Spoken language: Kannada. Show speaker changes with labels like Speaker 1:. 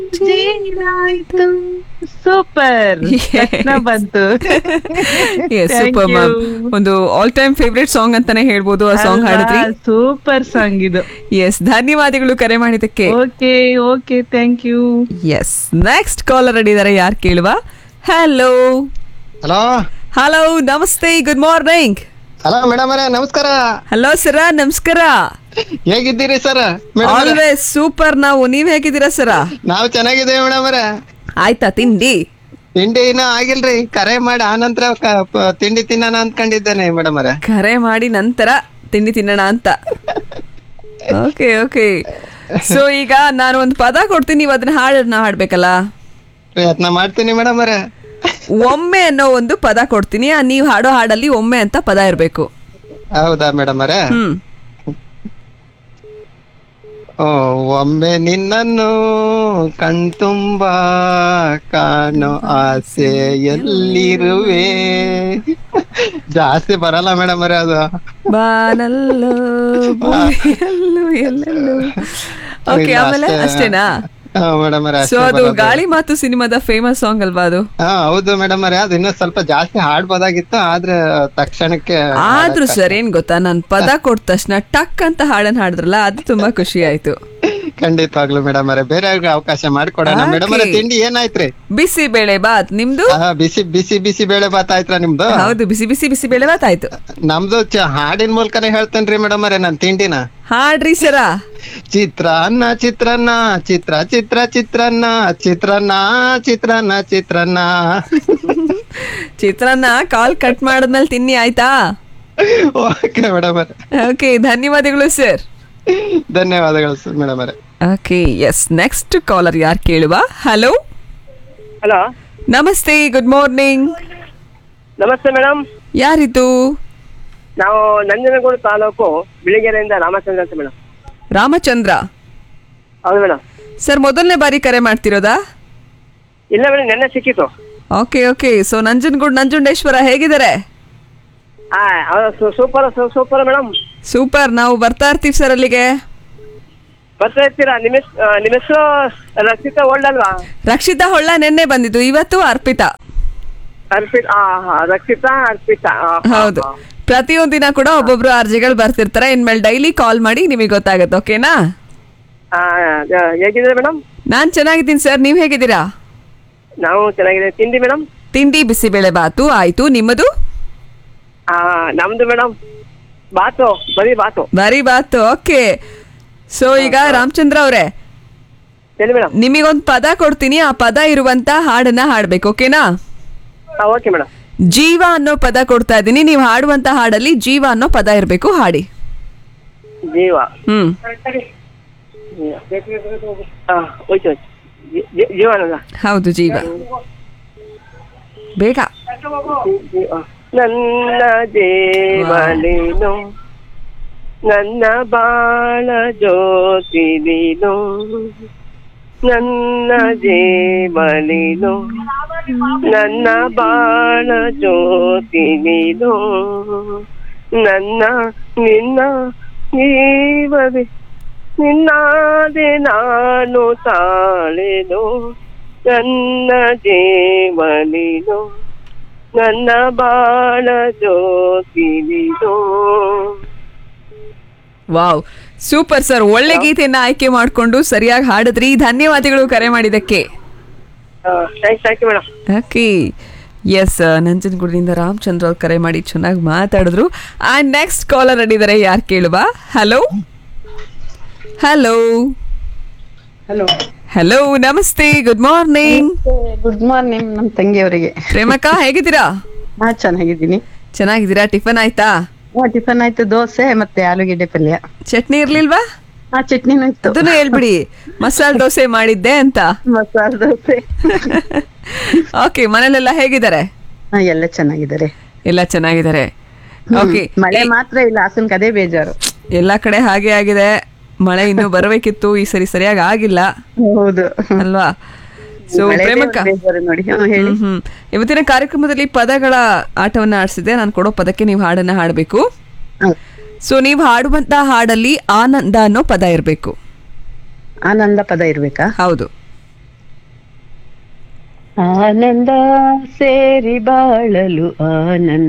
Speaker 1: ಜೇನಾಯ್ತು ಸೂಪರ್ ಬಂತು
Speaker 2: ಸೂಪರ್ ಮ್ಯಾಮ್ ಒಂದು ಆಲ್ ಟೈಮ್ ಫೇವ್ರೆಟ್ ಸಾಂಗ್ ಅಂತಾನೆ ಹೇಳ್ಬೋದು ಆ ಸಾಂಗ್ ಹಾಡಿದ್ರಿ
Speaker 1: ಸೂಪರ್ ಸಾಂಗ್ ಇದು
Speaker 2: ಎಸ್ ಧನ್ಯವಾದಗಳು ಕರೆ ಮಾಡಿದ್ದಕ್ಕೆ
Speaker 1: okay okay thank you
Speaker 2: yes next caller ಅಡಿದ್ದಾರೆ ಯಾರು ಕೇಳುವ ಹಲೋ
Speaker 3: ಹಲೋ
Speaker 2: ಹಲೋ ನಮಸ್ತೆ ಗುಡ್ ಮಾರ್ನಿಂಗ್
Speaker 3: ಹಲೋ ಮೇಡಮ್ ಅವರೇ ನಮಸ್ಕಾರ
Speaker 2: ಹಲೋ ಸರ ನಮಸ್ಕಾರ
Speaker 3: ಹೇಗಿದ್ದೀರಿ ಸರ್ ಮೇಡಮ್
Speaker 2: ಆಲ್ವೇಸ್ ಸೂಪರ್ ನಾವು ನೀವ್ ಹೇಗಿದ್ದೀರಾ ಸರ
Speaker 3: ನಾವು ಚೆನ್ನಾಗಿದ್ದೇವೆ ಮೇಡಮ್ ಅವರೇ
Speaker 2: ಆಯ್ತಾ ತಿಂಡಿ
Speaker 3: ತಿಂಡಿ ಇನ್ನ ಆಗಿಲ್ರಿ ಕರೆ ಮಾಡಿ ಆನಂತರ ಕ- ಪ- ತಿಂಡಿ ತಿನ್ನೋಣ ಅಂದ್ಕೊಂಡಿದ್ದೇನೆ ಮೇಡಮ್ ಅವರೇ
Speaker 2: ಕರೆ ಮಾಡಿ ನಂತರ ತಿಂಡಿ ತಿನ್ನೋಣ ಅಂತ ಓಕೆ ಓಕೆ ಸೊ ಈಗ ನಾನು ಒಂದು ಪದ ಕೊಡ್ತೀನಿ ನೀವು ಅದನ್ನ ಹಾಡನ್ನ ಹಾಡ್ಬೇಕಲ್ಲ
Speaker 3: ಪ್ರಯತ್ನ ಮಾಡ್ತೀನಿ ಮೇಡಮ್ ಅವರೇ
Speaker 2: ಒಮ್ಮೆ ಅನ್ನೋ ಒಂದು ಪದ ಕೊಡ್ತೀನಿ ಆ ನೀವು ಹಾಡೋ ಹಾಡಲ್ಲಿ ಒಮ್ಮೆ ಅಂತ ಪದ ಇರಬೇಕು
Speaker 3: ಹೌದಾ ಮೇಡಮ್ ಅವರೇ
Speaker 2: ಹ್ಮ್
Speaker 3: ಓ, ಒಮ್ಮೆ ನಿನ್ನನ್ನು ಕಣ್ತುಂಬಾ ಕಾಣೋ ಆಸೆ ಎಲ್ಲಿರುವೆ ಜಾಸ್ತಿ ಬರಲ್ಲ ಮೇಡಮ್ ಅವರೇ ಅದು
Speaker 2: ಬಾನಲ್ಲೋ ಭೂಮಿಯಲ್ಲೋ ಎಲ್ಲೆಲ್ಲೋ ಓಕೆ
Speaker 3: ಇಲ್ಲ,
Speaker 2: ಆಮೇಲೆ
Speaker 3: ಅಷ್ಟೇ.
Speaker 2: ಅಷ್ಟೇನಾ
Speaker 3: ಹಾ ಮೇಡಮ್ ಅವರೇ
Speaker 2: ಸೊ ಅದು ಗಾಳಿ ಮಾತು ಸಿನಿಮಾದ ಫೇಮಸ್ ಸಾಂಗ್ ಅಲ್ವಾ ಅದು
Speaker 3: ಹಾ ಹೌದು ಮೇಡಮ್ ಅವರೇ ಅದು ಇನ್ನೂ ಸ್ವಲ್ಪ ಜಾಸ್ತಿ ಹಾಡ್ಬೋದಾಗಿತ್ತು ಆದ್ರೆ ತಕ್ಷಣಕ್ಕೆ
Speaker 2: ಆದ್ರೂ ಸರ್ ಏನ್ ಗೊತ್ತಾ ನಾನ್ ಪದ ಕೊಟ್ಟ ತಕ್ಷಣ ಟಕ್ ಅಂತ ಹಾಡನ್ ಹಾಡಿದ್ರಲ್ಲ ಅದು ತುಂಬಾ ಖುಷಿ ಆಯ್ತು
Speaker 3: ಖಂಡಿತವಾಗ್ಲು ಮೇಡಮ್ ಅವರೇ ಬೇರೆ ಅವಕಾಶ ಮಾಡ್ಕೊಡೋಣ ಮೇಡಮ್ ಅವರೇ
Speaker 2: Okay.
Speaker 3: ತಿಂಡಿ ಏನಾಯ್ತ್ರಿ
Speaker 2: ಬಿಸಿ ಬೇಳೆ ಬಾತ್ ನಿಮ್ದು
Speaker 3: ಆ, ಬಿಸಿ ಬಿಸಿ ಬಿಸಿ ಬೇಳೆ ಬಾತ್ ಆಯ್ತಾ ನಿಮ್ದು
Speaker 2: ಹೌದು ಬಿಸಿ ಬಿಸಿ ಬಿಸಿ ಬೇಳೆ ಬಾತ್ ಆಯ್ತು
Speaker 3: ನಮ್ದು ಚ- ಹಾಡಿನ ಮೂಲಕನೇ ಹೇಳ್ತೇನ್ರಿ ಮೇಡಮ್ ಅವರೇ ನನ್ ತಿಂಡಿನ
Speaker 2: ಹಾಡ್ರಿ ಸರ
Speaker 3: ಚಿತ್ರಾನ್ನ ಚಿತ್ರಾನ್ನ ಚಿತ್ರ ಚಿತ್ರ ಚಿತ್ರಾನ್ನ ಚಿತ್ರಾನ್ನ ಚಿತ್ರಾನ್ನ ಚಿತ್ರಾನ್ನ
Speaker 2: ಚಿತ್ರಾನ್ನ ಕಾಲ್ ಕಟ್ ಮಾಡದ್ಮೇಲೆ ತಿನ್ನಿ ಆಯ್ತಾ
Speaker 3: ಓಕೆ ಮೇಡಮ್ ಅವರೇ
Speaker 2: ಓಕೆ ಧನ್ಯವಾದಗಳು ಸರ್
Speaker 3: ಧನ್ಯವಾದಗಳು ಮೇಡಮ್ ಅವರೇ
Speaker 2: ಓಕೆ ಎಸ್ ನೆಕ್ಸ್ಟ್ ಕಾಲರ್ ಯಾರು ಕೇಳುವ ಹಲೋ
Speaker 4: ಹಲೋ
Speaker 2: ನಮಸ್ತೆ ಗುಡ್ ಮಾರ್ನಿಂಗ್
Speaker 4: ನಮಸ್ತೆ ಮೇಡಮ್
Speaker 2: ಯಾರಿದು
Speaker 4: ನಾವು ನಂಜನಗೂಡು ತಾಲೂಕು ಬಿಳಿಗೆರೆಯಿಂದ ರಾಮಚಂದ್ರ ಅಂತ ಮೇಡಮ್
Speaker 2: ರಾಮಚಂದ್ರ
Speaker 4: ಹೌದು ಮೇಡಮ್
Speaker 2: ಸರ್ ಮೊದಲನೇ ಬಾರಿ ಕರೆ ಮಾಡ್ತಿರೋದಾ
Speaker 4: ಇಲ್ಲ ಮೇಡಮ್ ನೆನ್ನೆ ಸಿಕ್ಕಿತ್ತು
Speaker 2: okay okay so Nanjangud Nanjundeshwara ಹೇಗಿದ್ದಾರೆ
Speaker 4: ಹಾ ಸೂಪರ್ ಸೂಪರ್ ಮೇಡಮ್
Speaker 2: ಸೂಪರ್ ನಾವು ಬರ್ತಾ ಇರ್ತೀವಿ ಸರ್ ಅಲ್ಲಿಗೆ
Speaker 4: ಬರ್ತಾ ಇರ್ತೀರಾ ನಿಮ್ಮ ಹೆಸ್- ಆ, ನಿಮ್ಮ ಹೆಸರು ರಕ್ಷಿತಾ ಓಲ್ಡ್ ಅಲ್ವಾ
Speaker 2: ರಕ್ಷಿತಾ ಹೊಳ್ಳ ನಿನ್ನೆ ಬಂದಿದ್ದು ಇವತ್ತು ಅರ್ಪಿತಾ
Speaker 4: ಅರ್ಪಿತಾ ಆ, ಹಾ, ರಕ್ಷಿತಾ ಅರ್ಪಿತಾ ಆ, ಹಾ,
Speaker 2: ಹೌದು
Speaker 4: ಹಾ.
Speaker 2: ಪ್ರತಿಯೊಂದು ದಿನ ಕೂಡ ಒಬ್ಬೊಬ್ರು ಅರ್ಜಿಗಳು ಬರ್ತಿರ್ತಾರೆ ಇನ್ಮೇಲೆ ಡೈಲಿ ಕಾಲ್ ಮಾಡಿ ನಿಮಗೆ ಗೊತ್ತಾಗುತ್ತೆ ಓಕೆನಾ
Speaker 4: ಆ, ಆ, ಹೇಗಿದ್ದೀರಾ ಮೇಡಮ್
Speaker 2: ನಾನ್ ಚೆನ್ನಾಗಿದ್ದೀನಿ ಸರ್ ನೀವ್ ಹೇಗಿದ್ದೀರಾ
Speaker 4: ನಾವು ಚೆನ್ನಾಗಿದೆ ತಿಂಡಿ ಮೇಡಮ್
Speaker 2: ತಿಂಡಿ ಬಿಸಿಬೇಳೆ ಬಾತು ಆಯ್ತು ನಿಮ್ಮದು
Speaker 4: ಆ, ನಮ್ದು ಮೇಡಮ್ ಬಾತು ಬರೀ ಬಾತು
Speaker 2: ಬರೀ ಬಾತು ಓಕೆ ಸೊ ಈಗ ರಾಮಚಂದ್ರ ಅವರೇ
Speaker 4: ಹೇಳಿ ಮೇಡಮ್
Speaker 2: ನಿಮಗೊಂದು ಪದ ಕೊಡ್ತೀನಿ ಆ ಪದ ಇರುವಂತ ಹಾಡನ್ನ ಹಾಡ್ಬೇಕು ಓಕೆನಾ
Speaker 4: ಹಾ ಓಕೆ ಮೇಡಮ್
Speaker 2: ಜೀವ ಅನ್ನೋ ಪದ ಕೊಡ್ತಾ ಇದ್ದೀನಿ ನೀವು ಹಾಡುವಂತ ಹಾಡಲ್ಲಿ ಜೀವ ಅನ್ನೋ ಪದ ಇರಬೇಕು ಹಾಡಿ
Speaker 4: ಜೀವ
Speaker 2: ಹ್ಮ್
Speaker 4: ಹಾ ಹೋಯ್ತು ಹೋಯ್ತು ಜೀ- ಜೀ- ಜೀವನದ
Speaker 2: ಹೌದು ಜೀವ ಬೇಗ
Speaker 4: ನನ್ನ ದೇವನೇನು ನನ್ನ ಬಾಳ ಜ್ಯೋತಿ ನೀನು ನನ್ನ ಜೀವನೇನು ನನ್ನ ಬಾಳ ಜ್ಯೋತಿ ನೀನು ನನ್ನ ನಿನ್ನ ಜೀವವೇ ನಿನ್ನಾದೆ ನಾನು ತಾಳೆನು ನನ್ನ ಜೀವನಿನು ನನ್ನ ಬಾಳ ಜ್ಯೋತಿನಿದು
Speaker 2: ವಾವ್ ಸೂಪರ್ ಸರ್ ಒಳ್ಳೆ ಗೀತೆಯನ್ನ ಆಯ್ಕೆ ಮಾಡ್ಕೊಂಡು ಸರಿಯಾಗಿ ಹಾಡಿದ್ರಿ ಧನ್ಯವಾದಗಳು ಕರೆ ಮಾಡಿದಕ್ಕೆ
Speaker 4: thanks thank you madam
Speaker 2: okay yes ನಂಜನಗೂಡಿನಿಂದ ರಾಮಚಂದ್ರ ಅವ್ರು ಕರೆ ಮಾಡಿ ಚೆನ್ನಾಗಿ ಮಾತಾಡಿದ್ರು ಆ್ಯಂಡ್ ನೆಕ್ಸ್ಟ್ ಕಾಲರ್ ಅಡಿದ್ದಾರೆ ಯಾರು ಕೇಳುವ ಹಲೋ ಹಲೋ
Speaker 1: ಹಲೋ
Speaker 2: ಹಲೋ ನಮಸ್ತೆ ಗುಡ್ ಮಾರ್ನಿಂಗ್
Speaker 1: ಗುಡ್ ಮಾರ್ನಿಂಗ್ ನಮ್ ತಂಗಿಯವರಿಗೆ
Speaker 2: ಪ್ರೇಮಕ್ಕ ಹೇಗಿದ್ದೀರಾ
Speaker 1: ಹಾ ಚೆನ್ನಾಗಿದ್ದೀನಿ
Speaker 2: ಚೆನ್ನಾಗಿದ್ದೀರಾ ಟಿಫನ್ ಆಯ್ತಾ
Speaker 1: ಹಾ ಟಿಫನ್ ಆಯ್ತು ದೋಸೆ ಮತ್ತೆ ಆಲೂಗೆಡ್ಡೆ ಪಲ್ಯ
Speaker 2: ಚಟ್ನಿ ಇರ್ಲಿಲ್ವಾ
Speaker 1: ಹಾ ಚಟ್ನಿನೂ ಇತ್ತು
Speaker 2: ಅದನ್ನು ಹೇಳ್ಬಿಡಿ ಮಸಾಲೆ ದೋಸೆ ಮಾಡಿದ್ದೆ ಅಂತ
Speaker 1: ಮಸಾಲ ದೋಸೆ
Speaker 2: ಓಕೆ ಮನೇಲೆಲ್ಲ ಹೇಗಿದ್ದಾರೆ
Speaker 1: ಹಾ ಎಲ್ಲ ಚೆನ್ನಾಗಿದ್ದಾರೆ
Speaker 2: ಎಲ್ಲ ಚೆನ್ನಾಗಿದ್ದಾರೆ ಓಕೆ
Speaker 1: ಮಳೆ ಮಾತ್ರ ಇಲ್ಲ ಹಾಸನ್ಗೆ ಅದೇ ಬೇಜಾರು
Speaker 2: ಎಲ್ಲಾ ಕಡೆ ಹಾಗೆ ಆಗಿದೆ ಮಳೆ ಇನ್ನೂ ಬರಬೇಕಿತ್ತು ಈ ಸರಿ ಸರಿಯಾಗಿ ಆಗಿಲ್ಲ
Speaker 1: ಹೌದು
Speaker 2: ಅಲ್ವಾ ಸೊ
Speaker 1: ಮಳೆದೇ
Speaker 2: ಪ್ರೇಮಕ್ಕ
Speaker 1: ಒಂದ್ ಬೇಜಾರು ನೋಡಿ ಹಾ ಹೇಳಿ
Speaker 2: ಹ್ಮ್ ಹ್ಮ್ ಇವತ್ತಿನ ಕಾರ್ಯಕ್ರಮದಲ್ಲಿ ಪದಗಳ ಆಟವನ್ನ ಆಡಿಸಿದ್ದೆ ನಾನು ಕೊಡೋ ಪದಕ್ಕೆ ನೀವು ಹಾಡನ್ನ ಹಾಡಬೇಕು
Speaker 1: ಹ್ಮ್.
Speaker 2: ಸೊ ನೀವು ಹಾಡುವಂತ ಹಾಡಲ್ಲಿ ಆನಂದ ಅನ್ನೋ ಪದ ಇರಬೇಕು
Speaker 1: ಆನಂದ ಪದ ಇರ್ಬೇಕಾ
Speaker 2: ಹೌದು
Speaker 1: ಆನಂದ ಸೇರಿ ಬಾಳಲು ಆನಂದ